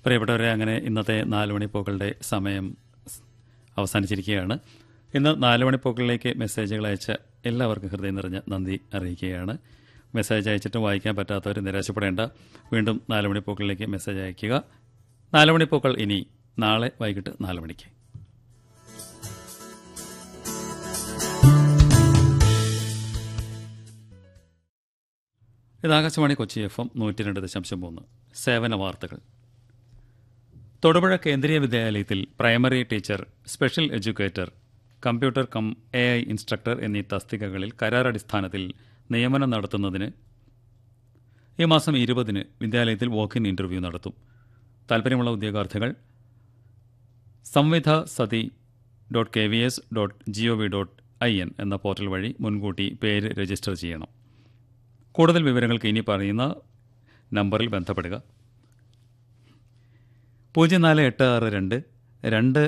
പ്രിയപ്പെട്ടവരെ അങ്ങനെ ഇന്നത്തെ നാല് മണിപ്പൂക്കളുടെ സമയം സ് അവസാനിച്ചിരിക്കുകയാണ് ഇന്ന് നാല് മണിപ്പൂക്കളിലേക്ക് മെസ്സേജുകൾ അയച്ച എല്ലാവർക്കും ഹൃദയം നിറഞ്ഞ നന്ദി അറിയിക്കുകയാണ് മെസ്സേജ് അയച്ചിട്ടും വായിക്കാൻ പറ്റാത്തവർ നിരാശപ്പെടേണ്ട വീണ്ടും നാല് മണിപ്പൂക്കളിലേക്ക് മെസ്സേജ് അയയ്ക്കുക നാല് മണിപ്പൂക്കൾ ഇനി നാളെ വൈകിട്ട് നാല് മണിക്ക് ഇത് ആകാശവാണി കൊച്ചി എഫ് എം നൂറ്റി രണ്ട് ദശാംശം മൂന്ന് സേവന വാർത്തകൾ തൊടുപുഴ കേന്ദ്രീയ വിദ്യാലയത്തിൽ primary teacher special educator computer cum A I instructor എന്നീ തസ്തികകളിൽ കരാറടിസ്ഥാനത്തിൽ നിയമനം നടത്തുന്നതിന് ഈ മാസം ഇരുപതിന് വിദ്യാലയത്തിൽ വോക്ക് ഇൻ ഇന്റർവ്യൂ നടത്തും താൽപ്പര്യമുള്ള ഉദ്യോഗാർത്ഥികൾ സംവിധ സതി dot K V S dot G O V dot I N എന്ന പോർട്ടൽ വഴി മുൻകൂട്ടി പേര് രജിസ്റ്റർ ചെയ്യണം കൂടുതൽ വിവരങ്ങൾക്ക് ഇനി പറയുന്ന നമ്പറിൽ ബന്ധപ്പെടുക പൂജ്യം നാല് എട്ട് ആറ് രണ്ട് രണ്ട്